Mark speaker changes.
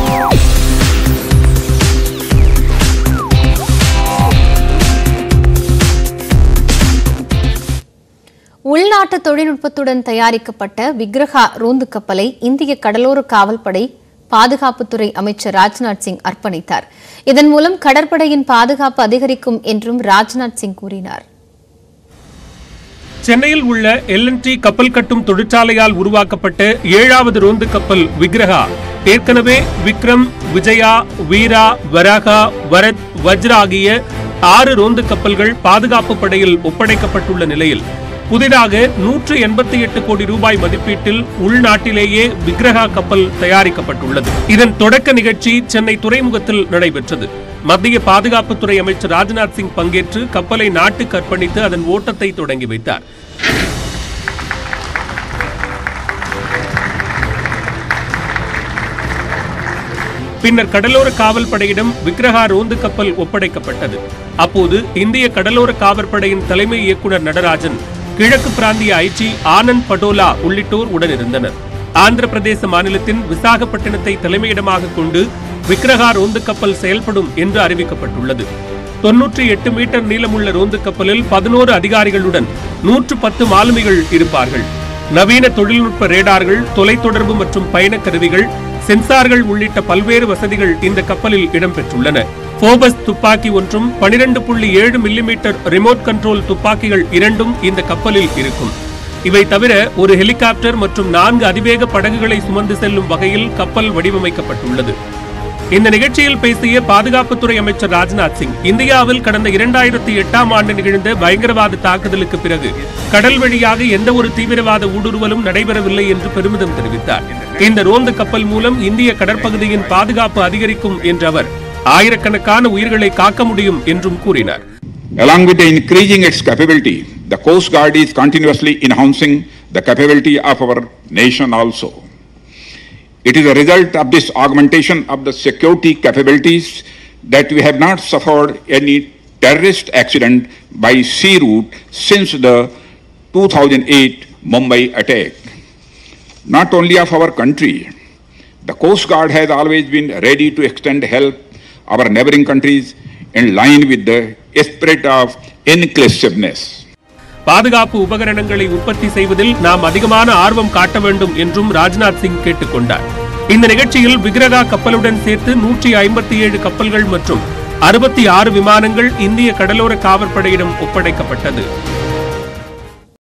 Speaker 1: உள்நாட்டு தொழில்நுட்பத்துடன் தயாரிக்கப்பட்ட விக்ரஹா ரோந்து கப்பலை இந்திய கடலோர காவல்படை பாதுகாப்புத்துறை அமைச்சர் ராஜ்நாத் சிங் அர்ப்பணித்தார் இதன் மூலம் கடற்படையின் பாதுகாப்பு அதிகரிக்கும் என்றும் ராஜ்நாத் சிங் கூறினார்
Speaker 2: சென்னையில் உள்ள எல்என்டி கப்பல் கட்டும் தொழிற்சாலையால் உருவாக்கப்பட்ட ஏழாவது ரோந்து கப்பல் விக்ரஹா ஏற்கனவே விக்ரம் விஜயா வீரா வராகா வரத் வஜ்ரா ஆகிய ஆறு ரோந்து கப்பல்கள் பாதுகாப்பு படையில் ஒப்படைக்கப்பட்டுள்ள நிலையில் புதிதாக நூற்று எண்பத்தி எட்டு கோடி ரூபாய் மதிப்பீட்டில் உள்நாட்டிலேயே விக்ரஹா கப்பல் தயாரிக்கப்பட்டுள்ளது இதன் தொடக்க நிகழ்ச்சி சென்னை துறைமுகத்தில் நடைபெற்றது மத்திய பாதுகாப்புத்துறை அமைச்சர் ராஜ்நாத் சிங் பங்கேற்று கப்பலை நாட்டுக்கு அர்ப்பணித்து அதன் ஓட்டத்தை தொடங்கி வைத்தார் பின்னர் கடலோர காவல் படையிடம் விக்ரஹா ரோந்து கப்பல் ஒப்படைக்கப்பட்டது அப்போது இந்திய கடலோர காவற்படையின் தலைமை இயக்குனர் நடராஜன் கிழக்கு பிராந்திய ஐஜி ஆனந்த் படோலா உள்ளிட்டோர் உடனிருந்தனர் ஆந்திர பிரதேச மாநிலத்தின் விசாகப்பட்டினத்தை தலைமையிடமாக கொண்டு விக்ரஹா ரோந்து கப்பல் செயல்படும் என்று அறிவிக்கப்பட்டுள்ளது தொன்னூற்றி எட்டு மீட்டர் நீளமுள்ள ரோந்து கப்பலில் பதினோரு அதிகாரிகளுடன் நூற்று பத்து மாலுமிகள் இருப்பார்கள் நவீன தொழில்நுட்ப ரேடார்கள் தொலைத்தொடர்பு மற்றும் பயண கருவிகள் சென்சார்கள் உள்ளிட்ட பல்வேறு வசதிகள் இந்த கப்பலில் இடம்பெற்றுள்ளன போபஸ் துப்பாக்கி ஒன்றும் பனிரெண்டு புள்ளி ஏழு மில்லிமீட்டர் ரிமோட் கண்ட்ரோல் துப்பாக்கிகள் இரண்டும் இந்த கப்பலில் இருக்கும் இவை தவிர ஒரு ஹெலிகாப்டர் மற்றும் நான்கு அதிவேக படகுகளை சுமந்து செல்லும் வகையில் கப்பல் வடிவமைக்கப்பட்டுள்ளது இந்த நிகழ்ச்சியில் பேசிய பாதுகாப்புத்துறை அமைச்சர் ராஜ்நாத் சிங் இந்தியாவில் கடந்த இரண்டாயிரத்தி எட்டாம் ஆண்டு நிகழ்ந்த பயங்கரவாத தாக்குதலுக்கு பிறகு கடல் வழியாக எந்த ஒரு தீவிரவாத ஊடுருவலும் நடைபெறவில்லை என்று பெருமிதம் தெரிவித்தார் இந்த ரோந்து கப்பல் மூலம் இந்திய கடற்பகுதியின் பாதுகாப்பு அதிகரிக்கும் என்ற அவர் ஆயிரக்கணக்கான உயிர்களை காக்க முடியும் என்றும் கூறினார்
Speaker 3: Along with the increasing its capability, the Coast Guard is continuously enhancing the capability of our nation also. It is a result of this augmentation of the security capabilities that we have not suffered any terrorist accident by sea route since the 2008 Mumbai attack. Not only of our country, the Coast Guard has always been ready to extend help our neighboring countries in line with the spirit of inclusiveness.
Speaker 2: பாதுகாப்பு உபகரணங்களை உற்பத்தி செய்வதில் நாம் அதிகமான ஆர்வம் காட்ட வேண்டும் என்றும் ராஜ்நாத் சிங் கேட்டுக்கொண்டார் இந்த நிகழ்ச்சியில் விக்ரகா கப்பலுடன் சேர்த்து நூற்றி ஐம்பத்தி ஏழு கப்பல்கள் மற்றும் அறுபத்தி ஆறு விமானங்கள் இந்திய கடலோர காவற்படையிடம் ஒப்படைக்கப்பட்டது